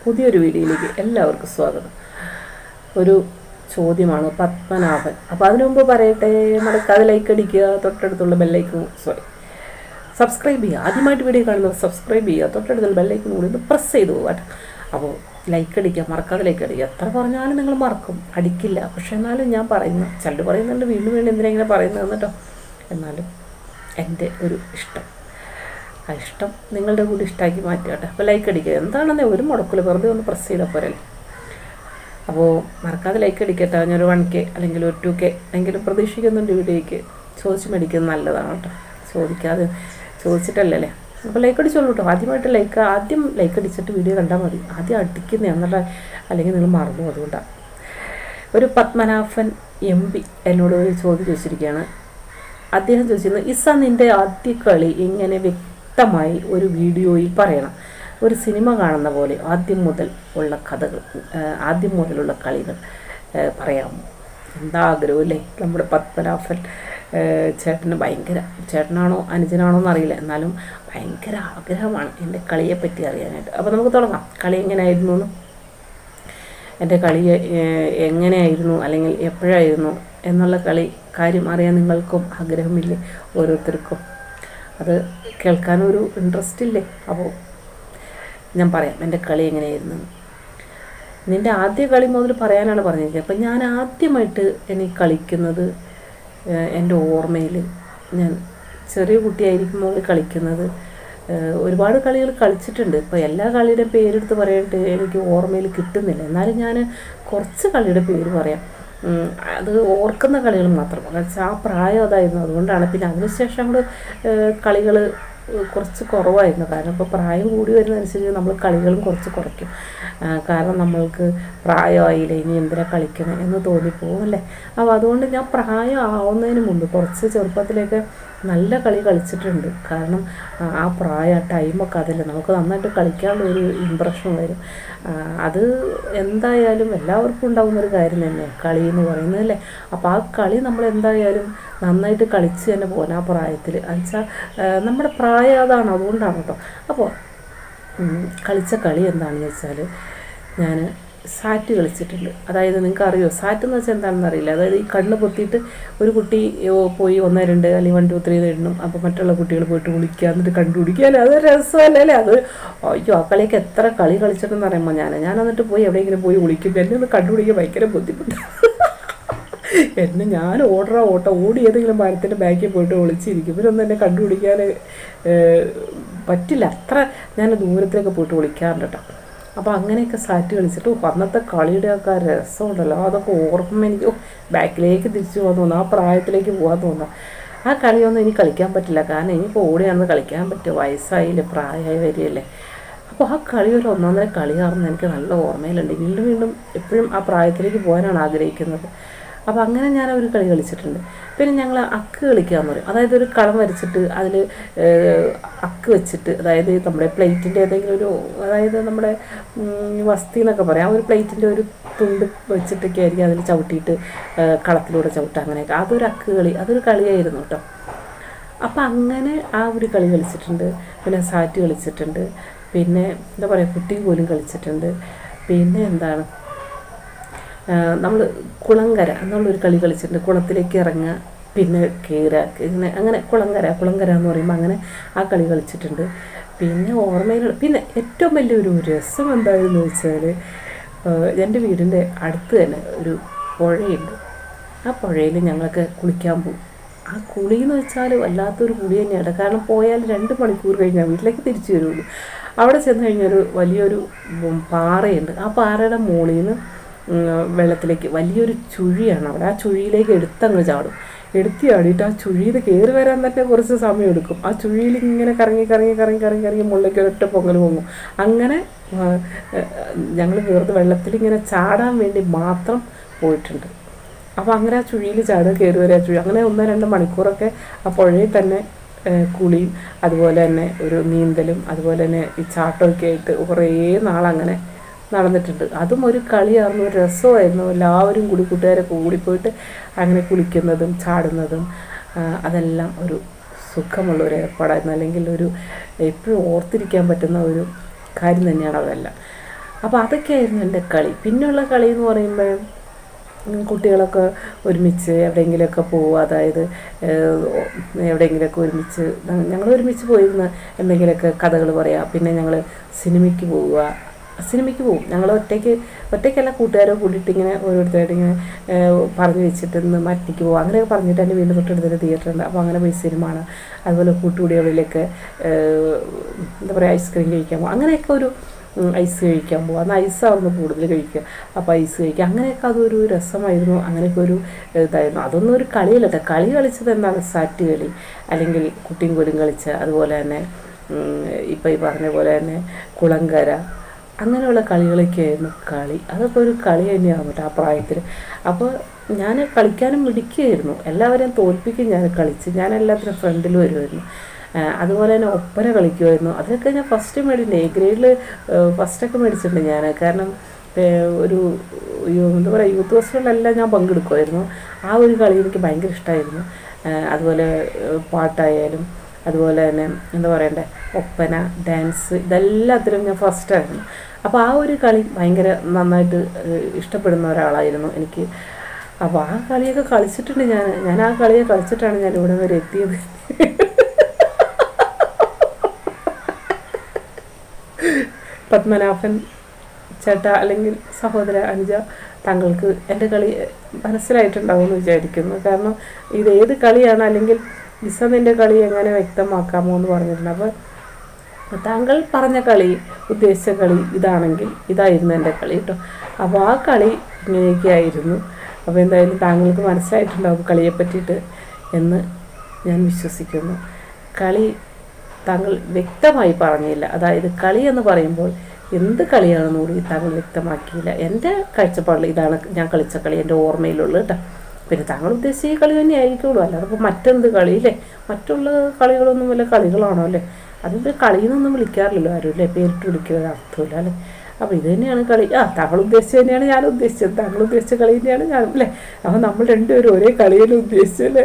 പുതിയൊരു വീഡിയോയിലേക്ക് എല്ലാവർക്കും സ്വാഗതം ഒരു ചോദ്യമാണ് പത്മനാഭൻ അപ്പോൾ അതിനു മുമ്പ് പറയട്ടെ മറക്കാതെ ലൈക്ക് അടിക്കുക തൊട്ടടുത്തുള്ള ബെല്ലൈക്കും സോറി സബ്സ്ക്രൈബ് ചെയ്യുക ആദ്യമായിട്ട് വീഡിയോ കാണുന്നത് സബ്സ്ക്രൈബ് ചെയ്യുക തൊട്ടടുത്തുള്ള ബെല്ലൈക്കും കൂടി ഒന്ന് പ്രസ് ചെയ്ത് പോകാം അപ്പോൾ ലൈക്ക് അടിക്കുക മറക്കാതെ ലൈക്ക് അടിക്കുക എത്ര പറഞ്ഞാലും നിങ്ങൾ മറക്കും അടിക്കില്ല പക്ഷെ എന്നാലും ഞാൻ പറയുന്നു ചിലർ പറയുന്നുണ്ട് വീണ്ടും വീണ്ടും എന്തിനാ ഇങ്ങനെ പറയുന്നത് കേട്ടോ എന്നാലും എൻ്റെ ഒരു ഇഷ്ടം ആ ഇഷ്ടം നിങ്ങളുടെ കൂടി ഇഷ്ടമാക്കി മാറ്റുകട്ടെ അപ്പോൾ ലൈക്ക് അടിക്കുക എന്താണെന്നേ ഒരു മുടക്കില്ല വെറുതെ ഒന്ന് പ്രസ് ചെയ്താൽ പോരല്ലേ അപ്പോൾ മറക്കാതെ ലൈക്ക് അടിക്കട്ടെ ഞാനൊരു വൺ കെ അല്ലെങ്കിൽ ഒരു ടു കെ എങ്കിലും പ്രതീക്ഷിക്കുന്നുണ്ട് വീഡിയോയ്ക്ക് ചോദിച്ച് മേടിക്കുന്നത് നല്ലതാണ് കേട്ടോ ചോദിക്കാതെ ചോദിച്ചിട്ടല്ലേ അപ്പോൾ ലൈക്ക് അടിച്ചോളൂ കേട്ടോ ആദ്യമായിട്ട് ലൈക്ക് ആദ്യം ലൈക്ക് അടിച്ചിട്ട് വീഡിയോ കണ്ടാൽ മതി ആദ്യം അടിക്കുന്ന എന്നുള്ള അല്ലെങ്കിൽ നിങ്ങൾ മറന്നു അതുകൊണ്ടാണ് ഒരു പത്മനാഭൻ എം പി എന്നോട് ഒരു ചോദ്യം ചോദിച്ചിരിക്കുകയാണ് അദ്ദേഹം ചോദിച്ചിരുന്നു ഇസ നിൻ്റെ ആദ്യ കളി എങ്ങനെ വ്യക്തമായി ഒരു വീഡിയോയിൽ പറയണം ഒരു സിനിമ കാണുന്ന പോലെ ആദ്യം മുതൽ ഉള്ള കഥകൾ ആ, ആദ്യം മുതലുള്ള കളികൾ ആ, പറയാമോ എന്താ ആഗ്രഹം അല്ലേ നമ്മുടെ പത്മനാഭൻ ആ, ചേട്ടന് ഭയങ്കര ചേട്ടനാണോ അനുജനാണോ എന്നറിയില്ല എന്നാലും ഭയങ്കര ആഗ്രഹമാണ് എൻ്റെ കളിയെ പറ്റി അറിയാനായിട്ട് അപ്പോൾ നമുക്ക് തുടങ്ങാം കളി എങ്ങനെയായിരുന്നു എന്ന് എൻ്റെ കളി ഏഹ്, എങ്ങനെയായിരുന്നു അല്ലെങ്കിൽ എപ്പോഴായിരുന്നു എന്നുള്ള കളി കാര്യം അറിയാൻ നിങ്ങൾക്കും ആഗ്രഹമില്ലേ ഓരോരുത്തർക്കും അത് കേൾക്കാനൊരു ഇൻട്രസ്റ്റ് ഇല്ലേ അപ്പോൾ ഞാൻ പറയാം എൻ്റെ കളി എങ്ങനെയായിരുന്നു എന്ന്. നിൻ്റെ ആദ്യ കളി മുതൽ പറയാനാണ് പറഞ്ഞിരിക്കുന്നത് അപ്പം ഞാൻ ആദ്യമായിട്ട് എനിക്ക് കളിക്കുന്നത് ഏഹ്, എൻ്റെ ഓർമ്മയിൽ ഞാൻ ചെറിയ കുട്ടിയായിരിക്കുമ്പോൾ കളിക്കുന്നത് ഏഹ്, ഒരുപാട് കളികൾ കളിച്ചിട്ടുണ്ട് ഇപ്പോൾ എല്ലാ കളിയുടെ പേരെടുത്ത് പറയാനായിട്ട് എനിക്ക് ഓർമ്മയിൽ കിട്ടുന്നില്ല എന്നാലും ഞാൻ കുറച്ച് കളിയുടെ പേര് പറയാം ഉം, അത് ഓർക്കുന്ന കളികൾ മാത്രം കാരണം വെച്ചാൽ ആ പ്രായം അതായിരുന്നു അതുകൊണ്ടാണ് പിന്നെ അതിനുശേഷം അങ്ങോട്ട് കളികൾ കുറച്ച് കുറവായിരുന്നു കാരണം ഇപ്പോൾ പ്രായം കൂടി വരുന്നതനുസരിച്ച് നമ്മൾ കളികളും കുറച്ച് കുറയ്ക്കും ആ, കാരണം നമ്മൾക്ക് പ്രായമായില്ല ഇനി എന്തിനാ കളിക്കണം എന്ന് തോന്നിപ്പോവും അല്ലേ അപ്പോൾ അതുകൊണ്ട് ഞാൻ പ്രായം ആവുന്നതിന് മുമ്പ് കുറച്ച് ചെറുപ്പത്തിലേക്ക് നല്ല കളി കളിച്ചിട്ടുണ്ട് കാരണം ആ, ആ പ്രായം ആ ടൈമൊക്കെ അതല്ലേ നമുക്ക് നന്നായിട്ട് കളിക്കാനുള്ള ഒരു ഇമ്പ്രഷൻ വരും ആ, അത് എന്തായാലും എല്ലാവർക്കും ഉണ്ടാകുന്ന ഒരു കാര്യം തന്നെ കളി എന്ന് പറയുന്നത് അല്ലേ അപ്പോൾ ആ കളി നമ്മൾ എന്തായാലും നന്നായിട്ട് കളിച്ച് തന്നെ പോകാൻ ആ പ്രായത്തിൽ എന്നുവെച്ചാൽ നമ്മുടെ പ്രായം അതാണ് അതുകൊണ്ടാണ് കേട്ടോ അപ്പോൾ ഉം, കളിച്ച കളി എന്താണെന്ന് വെച്ചാൽ ഞാൻ സാറ്റ് കളിച്ചിട്ടുണ്ട് അതായത് നിങ്ങൾക്ക് അറിയോ സാറ്റ് എന്ന് വെച്ചാൽ എന്താണെന്ന് അറിയില്ല അതായത് ഈ കണ്ണ് പൊത്തിയിട്ട് ഒരു കുട്ടി ഓ, പോയി ഒന്ന് രണ്ട് അല്ലെങ്കിൽ വൺ ടു ത്രീ എണ്ണും അപ്പോൾ മറ്റുള്ള കുട്ടികൾ പോയിട്ട് വിളിക്കുക എന്നിട്ട് കണ്ടുപിടിക്കാൻ അത് രസമല്ലേ അല്ലേ അത് അയ്യോ ആ കളിയൊക്കെ എത്ര കളി കളിച്ചിട്ടെന്ന് പറയുമ്പോൾ ഞാൻ ഞാൻ എന്നിട്ട് പോയി എവിടെയെങ്കിലും പോയി വിളിക്കും എന്നെ ഒന്ന് കണ്ടുപിടിക്കാൻ ഭയങ്കര ബുദ്ധിമുട്ട് എന്നെ ഞാൻ ഓർഡറ ഓട്ടം ഓടി ഏതെങ്കിലും മരത്തിൻ്റെ ബാക്കിൽ പോയിട്ട് ഒളിച്ചിരിക്കും ഇവരൊന്നും എന്നെ കണ്ടുപിടിക്കാൻ ഏഹ്, പറ്റില്ല അത്ര ഞാൻ ദൂരത്തിലൊക്കെ പോയിട്ട് വിളിക്കാറുണ്ട് കേട്ടോ അപ്പോൾ അങ്ങനെയൊക്കെ സാറ്റ് കളിച്ചിട്ട് ഉഫ്, അന്നത്തെ കളിയുടെ ഒക്കെ ആ രസമുണ്ടല്ലോ അതൊക്കെ ഓർക്കുമ്പോൾ എനിക്ക് ഉഫ്, ബാക്കിലേക്ക് തിരിച്ചു പോകാൻ തോന്നുന്നു ആ പ്രായത്തിലേക്ക് പോകാൻ തോന്നുന്നു ആ കളിയൊന്നും ഇനി കളിക്കാൻ പറ്റില്ല കാരണം ഇനിയിപ്പോൾ ഓടിയാണെന്ന് കളിക്കാൻ പറ്റുമോ വയസ്സായില്ലേ പ്രായമായി വരികയല്ലേ അപ്പോൾ ആ കളി ഒരു ഒന്നൊന്നര കളിയാണെന്ന് എനിക്ക് നല്ല ഓർമ്മയിലുണ്ട് വീണ്ടും വീണ്ടും എപ്പോഴും ആ പ്രായത്തിലേക്ക് പോകാനാണ് ആഗ്രഹിക്കുന്നത് അപ്പോൾ അങ്ങനെ ഞാൻ ഒരു കളി കളിച്ചിട്ടുണ്ട് പിന്നെ ഞങ്ങൾ അക്ക് കളിക്കാന്ന് പറയും അതായത് ഒരു കളം വരച്ചിട്ട് അതിൽ അക്ക് വെച്ചിട്ട് അതായത് നമ്മുടെ പ്ലേറ്റിൻ്റെ ഏതെങ്കിലും ഒരു അതായത് നമ്മുടെ ഉം, വസ്തി എന്നൊക്കെ പറയാം ആ ഒരു പ്ലേറ്റിൻ്റെ ഒരു തുണ്ട് വെച്ചിട്ടൊക്കെ ആയിരിക്കും അതിൽ ചവിട്ടിയിട്ട് ഏഹ്, കളത്തിലൂടെ ചവിട്ടുക അങ്ങനെയൊക്കെ അതൊരു അക്ക് കളി അതൊരു കളിയായിരുന്നു കേട്ടോ അപ്പം അങ്ങനെ ആ ഒരു കളി കളിച്ചിട്ടുണ്ട് പിന്നെ സാറ്റ് കളിച്ചിട്ടുണ്ട് പിന്നെ എന്താ പറയുക കുട്ടിയും പോലും കളിച്ചിട്ടുണ്ട് പിന്നെ എന്താണ് നമ്മൾ കുളങ്കര എന്നുള്ളൊരു കളി കളിച്ചിട്ടുണ്ട് കുളത്തിലേക്ക് ഇറങ്ങുക പിന്നെ കയറുക ഇങ്ങനെ അങ്ങനെ കുളങ്കര കുളങ്കര എന്ന് പറയുമ്പോൾ അങ്ങനെ ആ കളി കളിച്ചിട്ടുണ്ട് പിന്നെ ഓർമ്മയിൽ പിന്നെ ഏറ്റവും വലിയൊരു രസം എന്താണെന്ന് വെച്ചാൽ എൻ്റെ വീടിൻ്റെ അടുത്ത് തന്നെ ഒരു പുഴയുണ്ട് ആ പുഴയിൽ ഞങ്ങളൊക്കെ കുളിക്കാൻ പോകും ആ കുളി എന്ന് വെച്ചാൽ വല്ലാത്തൊരു കുളി തന്നെയാണ് കാരണം പോയാൽ രണ്ട് മണിക്കൂർ കഴിഞ്ഞാൽ വീട്ടിലേക്ക് തിരിച്ചു വരുള്ളൂ അവിടെ ചെന്ന് കഴിഞ്ഞൊരു വലിയൊരു ഉം, പാറയുണ്ട് ആ പാറയുടെ മുകളിൽ നിന്ന് ഉം, വെള്ളത്തിലേക്ക് വലിയൊരു ചുഴിയാണ് അവിടെ ആ ചുഴിയിലേക്ക് എടുത്തങ്ങ് ചാടും എടുത്ത് ചാടിയിട്ട് ആ ചുഴിയിൽ കയറി വരാൻ തന്നെ കുറച്ച് സമയം എടുക്കും ആ ചുഴിയിൽ ഇങ്ങനെ കറങ്ങി കറങ്ങി കറങ്ങി കറങ്ങി കറങ്ങി മുകളിലേക്ക് ഒരൊറ്റ പൊങ്ങൽ പൊങ്ങും അങ്ങനെ ഞങ്ങൾ വെറുതെ വെള്ളത്തിൽ ഇങ്ങനെ ചാടാൻ വേണ്ടി മാത്രം പോയിട്ടുണ്ട് അപ്പോൾ അങ്ങനെ ആ ചുഴിയിൽ ചാടുക കയറി വരിക ചുഴി അങ്ങനെ ഒന്നോ രണ്ടോ മണിക്കൂറൊക്കെ ആ പുഴയിൽ തന്നെ ഏഹ്, കുളിയും അതുപോലെ തന്നെ ഒരു നീന്തലും അതുപോലെ തന്നെ ഈ ചാട്ടമൊക്കെ ആയിട്ട് കുറേ നാളങ്ങനെ നടന്നിട്ടുണ്ട് അതും ഒരു കളിയായിരുന്നു ഒരു രസമായിരുന്നു എല്ലാവരും കൂടി കൂട്ടുകാരൊക്കെ കൂടിപ്പോയിട്ട് അങ്ങനെ കുളിക്കുന്നതും ചാടുന്നതും ആ, അതെല്ലാം ഒരു സുഖമുള്ള ഒരു ഏർപ്പാടായിരുന്നു അല്ലെങ്കിൽ ഒരു എപ്പോഴും ഓർത്തിരിക്കാൻ പറ്റുന്ന ഒരു കാര്യം തന്നെയാണ് അതെല്ലാം അപ്പോൾ അതൊക്കെയായിരുന്നു എൻ്റെ കളി പിന്നെയുള്ള കളി എന്ന് പറയുമ്പോൾ ഉം, കുട്ടികളൊക്കെ ഒരുമിച്ച് എവിടെയെങ്കിലുമൊക്കെ പോവുക അതായത് ഏഹ്, എവിടെയെങ്കിലുമൊക്കെ ഒരുമിച്ച് ഞങ്ങൾ ഒരുമിച്ച് പോയിരുന്ന് എന്തെങ്കിലുമൊക്കെ കഥകൾ പറയുക പിന്നെ ഞങ്ങൾ സിനിമയ്ക്ക് പോവുക സിനിമയ്ക്ക് പോകും ഞങ്ങൾ ഒറ്റയ്ക്ക് ഒറ്റയ്ക്കല്ല കൂട്ടുകാരോ കൂടിയിട്ട് ഇങ്ങനെ ഓരോരുത്തരായിട്ട് ഇങ്ങനെ ഏഹ്, പറഞ്ഞു വെച്ചിട്ട് ഇന്ന് മറ്റിക്ക് പോകും അങ്ങനെയൊക്കെ പറഞ്ഞിട്ട് എൻ്റെ വീടിൻ്റെ തൊട്ടടുത്തൊരു തിയേറ്റർ ഉണ്ട് അപ്പോൾ അങ്ങനെ പോയി സിനിമ കാണാം അതുപോലെ കൂട്ടുകൂടിയവരിലേക്ക് എന്താ പറയുക ഐസ്ക്രീം കഴിക്കാൻ പോകും അങ്ങനെയൊക്കെ ഒരു ഉം, ഐസ് കഴിക്കാൻ പോകും അന്ന് ഐസാവുന്നു കൂടുതൽ കഴിക്കുക അപ്പോൾ ഐസ് കഴിക്കുക അങ്ങനെയൊക്കെ അതൊരു രസമായിരുന്നു അങ്ങനെയൊക്കെ ഒരു ഇതായിരുന്നു അതൊന്നും ഒരു കളിയല്ല കേട്ടോ കളി കളിച്ചത് എന്താണ് സാറ്റ് കളി അല്ലെങ്കിൽ കുട്ടിയും കോലും കളിച്ച അതുപോലെ തന്നെ ഇപ്പം ഈ പറഞ്ഞ പോലെ തന്നെ കുളങ്കര അങ്ങനെയുള്ള കളികളൊക്കെ ആയിരുന്നു കളി അതൊക്കെ ഒരു കളി തന്നെയാണ് കേട്ടോ ആ പ്രായത്തിൽ അപ്പോൾ ഞാൻ കളിക്കാനും മിടിക്കുകയായിരുന്നു എല്ലാവരെയും തോൽപ്പിക്കും ഞാൻ കളിച്ച് ഞാൻ എല്ലാത്തിനും ഫ്രണ്ടിൽ വരുമായിരുന്നു ആ, അതുപോലെ തന്നെ ഒപ്പന കളിക്കുമായിരുന്നു അതൊക്കെ ഞാൻ ഫസ്റ്റ് മേടിച്ചിട്ടുണ്ട് എ ഗ്രേഡിൽ ഫസ്റ്റൊക്കെ മേടിച്ചിട്ടുണ്ട് ഞാൻ കാരണം ഏ, ഒരു യു- എന്താ പറയുക യൂത്ത് ഫെസ്റ്റിവലിലെല്ലാം ഞാൻ പങ്കെടുക്കുമായിരുന്നു ആ ഒരു കളി എനിക്ക് ഭയങ്കര ഇഷ്ടമായിരുന്നു അതുപോലെ ഏ, പാട്ടായാലും അതുപോലെ തന്നെ എന്താ പറയണ്ടേ ഒപ്പന ഡാൻസ് ഇതെല്ലാത്തിലും ഞാൻ ഫസ്റ്റായിരുന്നു അപ്പോൾ ആ ഒരു കളി ഭയങ്കര നന്നായിട്ട് ഏഹ്, ഇഷ്ടപ്പെടുന്ന ഒരാളായിരുന്നു എനിക്ക് അപ്പോൾ ആ കളിയൊക്കെ കളിച്ചിട്ടുണ്ട് ഞാൻ ഞാൻ ആ കളിയെ കളിച്ചിട്ടാണ് ഞാൻ ഇവിടെ വരെ എത്തിയത് പത്മനാഭൻ ചേട്ട അല്ലെങ്കിൽ സഹോദര അനുജ താങ്കൾക്ക് എൻ്റെ കളി മനസ്സിലായിട്ടുണ്ടാവുമെന്ന് വിചാരിക്കുന്നു കാരണം ഇത് ഏത് കളിയാണ് അല്ലെങ്കിൽ നിസമിൻ്റെ കളി എങ്ങനെ വ്യക്തമാക്കാമോ എന്ന് പറഞ്ഞിട്ടുണ്ട് അപ്പോൾ താങ്കൾ പറഞ്ഞ കളി ഉദ്ദേശിച്ച കളി ഇതാണെങ്കിൽ ഇതായിരുന്നു എൻ്റെ കളി കേട്ടോ അപ്പോൾ ആ കളി ഇങ്ങനെയൊക്കെ ആയിരുന്നു അപ്പോൾ എന്തായാലും താങ്കൾക്ക് മനസ്സിലായിട്ടുണ്ടാവും കളിയെ പറ്റിയിട്ട് എന്ന് ഞാൻ വിശ്വസിക്കുന്നു കളി താങ്കൾ വ്യക്തമായി പറഞ്ഞില്ല അതായത് കളി എന്ന് പറയുമ്പോൾ എന്ത് കളിയാണെന്ന് കൂടി താങ്കൾ വ്യക്തമാക്കിയില്ല എൻ്റെ കാഴ്ചപ്പാടിൽ ഇതാണ് ഞാൻ കളിച്ച കളി എൻ്റെ ഓർമ്മയിലുള്ളത് കേട്ടോ പിന്നെ താങ്കൾ ഉദ്ദേശിച്ച ഈ കളി തന്നെ ആയിരിക്കുള്ളൂ അല്ലാതെ ഇപ്പോൾ മറ്റെന്ത് കളിയില്ലേ മറ്റുള്ള കളികളൊന്നും വല്ല കളികളാണോ അല്ലേ അതിപ്പോൾ കളിയെന്നൊന്നും വിളിക്കാറില്ലല്ലോ ആരും അല്ലേ പേരിട്ട് വിളിക്കുന്ന അർത്ഥമില്ല അല്ലേ അപ്പോൾ ഇത് തന്നെയാണ് കളി ആ താങ്കൾ ഉദ്ദേശിച്ചത് തന്നെയാണ് ഞാൻ ഉദ്ദേശിച്ചത് താങ്കൾ ഉദ്ദേശിച്ച കളി തന്നെയാണ് ഞാൻ അല്ലേ അപ്പോൾ നമ്മൾ രണ്ടുപേരും ഒരേ കളിയല്ലേ ഉദ്ദേശിച്ചല്ലേ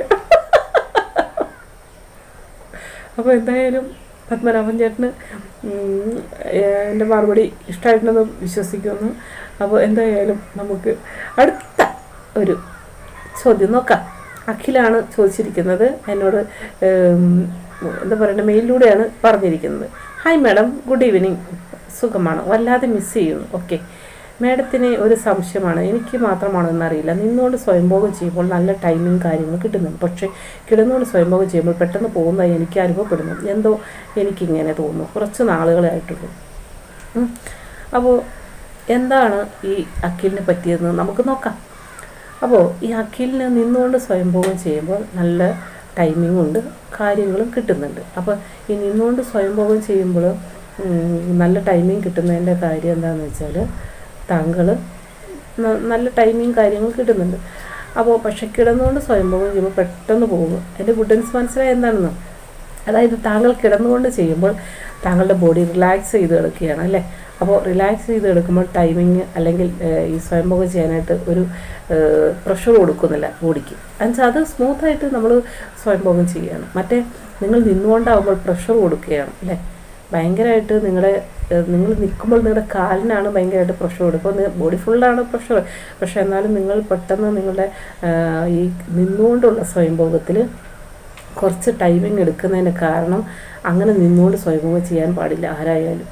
അപ്പോൾ എന്തായാലും പത്മനാഭൻ ചേട്ടന് ഉം, ഏഹ്, എൻ്റെ മറുപടി ഇഷ്ടമായിട്ടുണ്ടെന്ന് വിശ്വസിക്കുന്നു അപ്പോൾ എന്തായാലും നമുക്ക് അടുത്ത ഒരു ചോദ്യം നോക്കാം അഖിലാണ് ചോദിച്ചിരിക്കുന്നത് എന്നോട് ഏം, എന്താ പറയുക മെയിലിലൂടെയാണ് പറഞ്ഞിരിക്കുന്നത് ഹായ് മാഡം ഗുഡ് ഈവനിങ് സുഖമാണ് വല്ലാതെ മിസ് ചെയ്യുന്നു ഓക്കെ മാഡത്തിന് ഒരു സംശയമാണ് എനിക്ക് മാത്രമാണോ എന്നറിയില്ല നിന്നുകൊണ്ട് സ്വയംഭോഗം ചെയ്യുമ്പോൾ നല്ല ടൈമിങ് കാര്യങ്ങൾ കിട്ടുന്നുണ്ട് പക്ഷേ കിടന്നുകൊണ്ട് സ്വയംഭോഗം ചെയ്യുമ്പോൾ പെട്ടെന്ന് പോകുന്നതായി എനിക്ക് അനുഭവപ്പെടുന്നു എന്തോ എനിക്കിങ്ങനെ തോന്നുന്നു കുറച്ച് നാളുകളായിട്ടുള്ളൂ ഉം. അപ്പോൾ എന്താണ് ഈ അഖിലിനെ പറ്റിയതെന്ന് നമുക്ക് നോക്കാം അപ്പോൾ ഈ അഖിലിന് നിന്നുകൊണ്ട് സ്വയംഭോഗം ചെയ്യുമ്പോൾ നല്ല ടൈമിംഗ് ഉണ്ട് കാര്യങ്ങളും കിട്ടുന്നുണ്ട് അപ്പോൾ ഈ നിന്നുകൊണ്ട് സ്വയംഭോഗം ചെയ്യുമ്പോൾ ഉം, നല്ല ടൈമിംഗ് കിട്ടുന്നതിൻ്റെ കാര്യം എന്താണെന്ന് വെച്ചാൽ താങ്കൾ ന- നല്ല ടൈമിങ് കാര്യങ്ങൾ കിട്ടുന്നുണ്ട് അപ്പോൾ പക്ഷെ കിടന്നുകൊണ്ട് സ്വയംഭോഗം ചെയ്യുമ്പോൾ പെട്ടെന്ന് പോകും എൻ്റെ ഗുഡൻസ് മനസ്സിലായി എന്താണെന്ന് അതായത് താങ്കൾ കിടന്നുകൊണ്ട് ചെയ്യുമ്പോൾ താങ്കളുടെ ബോഡി റിലാക്സ് ചെയ്ത് കിടക്കുകയാണ് അല്ലേ അപ്പോൾ റിലാക്സ് ചെയ്ത് എടുക്കുമ്പോൾ ടൈമിങ് അല്ലെങ്കിൽ ഏഹ്, ഈ സ്വയംഭോഗം ചെയ്യാനായിട്ട് ഒരു പ്രഷർ കൊടുക്കുന്നില്ല ബോഡിക്ക് എന്നുവെച്ചാൽ അത് സ്മൂത്തായിട്ട് നമ്മൾ സ്വയംഭോഗം ചെയ്യുകയാണ് മറ്റേ നിങ്ങൾ നിന്നുകൊണ്ടാവുമ്പോൾ പ്രഷർ കൊടുക്കുകയാണ് അല്ലേ ഭയങ്കരമായിട്ട് നിങ്ങളുടെ ഏഹ്, നിങ്ങൾ നിൽക്കുമ്പോൾ നിങ്ങളുടെ കാലിനാണ് ഭയങ്കരമായിട്ട് പ്രഷർ കൊടുക്കുക ബോഡി ഫുള്ളാണ് പ്രഷർ പക്ഷേ എന്നാലും നിങ്ങൾ പെട്ടെന്ന് നിങ്ങളുടെ ഏഹ്, ഈ നിന്നുകൊണ്ടുള്ള സ്വയംഭോഗത്തിൽ കുറച്ച് ടൈമിംഗ് എടുക്കുന്നതിന് കാരണം അങ്ങനെ നിന്നുകൊണ്ട് സ്വയംഭോഗം ചെയ്യാൻ പാടില്ല ആരായാലും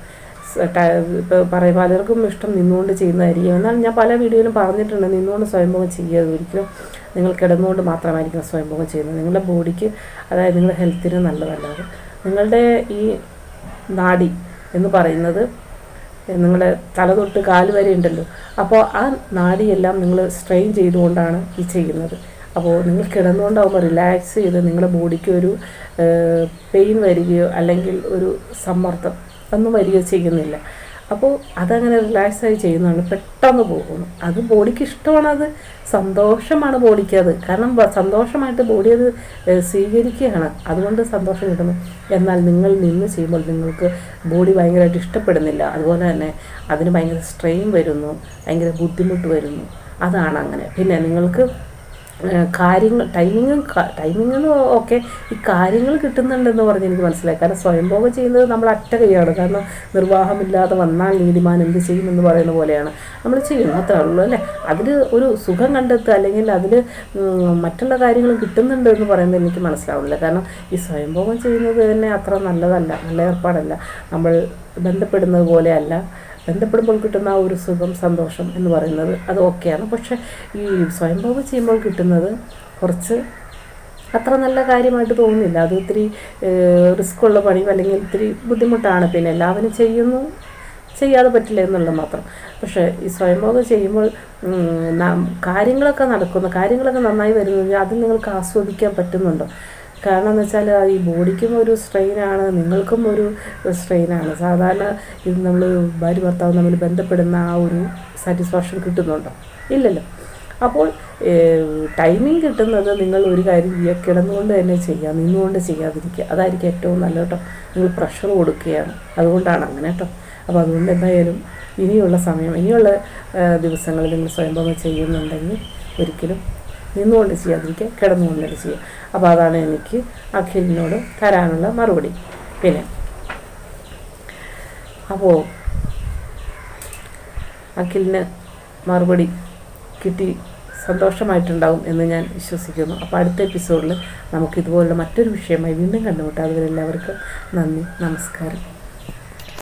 ഇപ്പോൾ പറയും പലർക്കും ഇഷ്ടം നിന്നുകൊണ്ട് ചെയ്യുന്നതായിരിക്കും എന്നാൽ ഞാൻ പല വീഡിയോയിലും പറഞ്ഞിട്ടുണ്ട് നിന്നുകൊണ്ട് സ്വയംഭോഗം ചെയ്യുക ഒരിക്കലും നിങ്ങൾ കിടന്നുകൊണ്ട് മാത്രമായിരിക്കും സ്വയംഭോഗം ചെയ്യുന്നത് നിങ്ങളുടെ ബോഡിക്ക് അതായത് നിങ്ങളുടെ ഹെൽത്തിന് നല്ലതല്ല അത് നിങ്ങളുടെ ഈ നാഡി എന്ന് പറയുന്നത് നിങ്ങളുടെ തല തൊട്ട് കാല് വരെ ഉണ്ടല്ലോ അപ്പോൾ ആ നാഡിയെല്ലാം നിങ്ങൾ സ്ട്രെയിൻ ചെയ്തുകൊണ്ടാണ് ഈ ചെയ്യുന്നത് അപ്പോൾ നിങ്ങൾ കിടന്നുകൊണ്ടാകുമ്പോൾ റിലാക്സ് ചെയ്ത് നിങ്ങളുടെ ബോഡിക്ക് ഒരു പെയിൻ വരികയോ അല്ലെങ്കിൽ ഒരു സമ്മർദ്ദം ഒന്നും വരികയോ ചെയ്യുന്നില്ല അപ്പോൾ അതങ്ങനെ റിലാക്സ് ആയി ചെയ്യുന്നതാണ് പെട്ടെന്ന് പോകുന്നു അത് ബോഡിക്ക് ഇഷ്ടമാണ് അത് സന്തോഷമാണ് ബോഡിക്ക് അത് കാരണം ബ- സന്തോഷമായിട്ട് ബോഡി അത് ഏഹ്, സ്വീകരിക്കുകയാണ് അതുകൊണ്ട് സന്തോഷം കിട്ടുന്നു എന്നാൽ നിങ്ങൾ നിന്ന് ചെയ്യുമ്പോൾ നിങ്ങൾക്ക് ബോഡി ഭയങ്കരമായിട്ട് ഇഷ്ടപ്പെടുന്നില്ല അതുപോലെ തന്നെ അതിന് ഭയങ്കര സ്ട്രെയിൻ വരുന്നു ഭയങ്കര ബുദ്ധിമുട്ട് വരുന്നു അതാണ് അങ്ങനെ പിന്നെ നിങ്ങൾക്ക് ഏഹ് കാര്യങ്ങൾ ടൈമിങ്ങും ടൈമിങ്ങും ഒക്കെ ഈ കാര്യങ്ങൾ കിട്ടുന്നുണ്ടെന്ന് പറഞ്ഞ് എനിക്ക് മനസ്സിലായി കാരണം സ്വയംഭോഗം ചെയ്യുന്നത് നമ്മൾ അറ്റ കൈയാണ് കാരണം നിർവാഹമില്ലാതെ വന്നാൽ നീതിമാൻ എന്ത് ചെയ്യുമെന്ന് പറയുന്ന പോലെയാണ് നമ്മൾ ചെയ്യും അത്രേ ഉള്ളൂ അല്ലേ അതിൽ ഒരു സുഖം കണ്ടെത്തുക അല്ലെങ്കിൽ അതിൽ മറ്റുള്ള കാര്യങ്ങൾ കിട്ടുന്നുണ്ട് എന്ന് പറയുന്നത് എനിക്ക് മനസ്സിലാവുന്നില്ല കാരണം ഈ സ്വയംഭോഗം ചെയ്യുന്നത് തന്നെ അത്ര നല്ലതല്ല നല്ല ഏർപ്പാടല്ല നമ്മൾ ബന്ധപ്പെടുന്നത് പോലെയല്ല ബന്ധപ്പെടുമ്പോൾ കിട്ടുന്ന ആ ഒരു സുഖം സന്തോഷം എന്ന് പറയുന്നത് അത് ഓക്കെയാണ് പക്ഷെ ഈ സ്വയംഭോഗം ചെയ്യുമ്പോൾ കിട്ടുന്നത് കുറച്ച് അത്ര നല്ല കാര്യമായിട്ട് തോന്നുന്നില്ല അത് ഇത്തിരി റിസ്ക് ഉള്ള പണിയും അല്ലെങ്കിൽ ഇത്തിരി ബുദ്ധിമുട്ടാണ് പിന്നെ എല്ലാവരും ചെയ്യുന്നു ചെയ്യാതെ പറ്റില്ല എന്നുള്ളത് മാത്രം പക്ഷേ ഈ സ്വയംഭോഗം ചെയ്യുമ്പോൾ ഉം, നാം- കാര്യങ്ങളൊക്കെ നടക്കുന്നു കാര്യങ്ങളൊക്കെ നന്നായി വരുന്നു അത് നിങ്ങൾക്ക് ആസ്വദിക്കാൻ പറ്റുന്നുണ്ടോ കാരണം എന്ന് വെച്ചാൽ ഈ ബോഡിക്കും ഒരു സ്ട്രെയിനാണ് നിങ്ങൾക്കും ഒരു സ്ട്രെയിനാണ് സാധാരണ ഇത് നമ്മൾ ഭാര്യ ഭർത്താവ് തമ്മിൽ ബന്ധപ്പെടുന്ന ആ ഒരു സാറ്റിസ്ഫാക്ഷൻ കിട്ടുന്നുണ്ടോ ഇല്ലല്ലോ അപ്പോൾ ടൈമിംഗ് കിട്ടുന്നത് നിങ്ങൾ ഒരു കാര്യം ചെയ്യുക കിടന്നുകൊണ്ട് തന്നെ ചെയ്യുക നിന്നുകൊണ്ട് ചെയ്യാതിരിക്കുക അതായിരിക്കും ഏറ്റവും നല്ല കേട്ടോ നിങ്ങൾ പ്രഷർ കൊടുക്കുകയാണ് അതുകൊണ്ടാണ് അങ്ങനെ കേട്ടോ അപ്പോൾ അതുകൊണ്ട് എന്തായാലും ഇനിയുള്ള സമയം ഇനിയുള്ള ആ, ദിവസങ്ങളിൽ നിങ്ങൾ സ്വയംഭവം ചെയ്യുന്നുണ്ടെങ്കിൽ ഒരിക്കലും നിന്നുകൊണ്ട് ചെയ്യാതിരിക്കുക കിടന്നുകൊണ്ട് തന്നെ ചെയ്യുക അപ്പോൾ അതാണ് എനിക്ക് അഖിലിനോട് തരാനുള്ള മറുപടി പിന്നെ അപ്പോൾ അഖിലിന് മറുപടി കിട്ടി സന്തോഷമായിട്ടുണ്ടാവും എന്ന് ഞാൻ വിശ്വസിക്കുന്നു അപ്പോൾ അടുത്ത എപ്പിസോഡിൽ നമുക്ക് ഇതുപോലുള്ള മറ്റൊരു വിഷയമായി വീണ്ടും കണ്ടുമുട്ടാം അതുവരെ എല്ലാവർക്കും നന്ദി നമസ്കാരം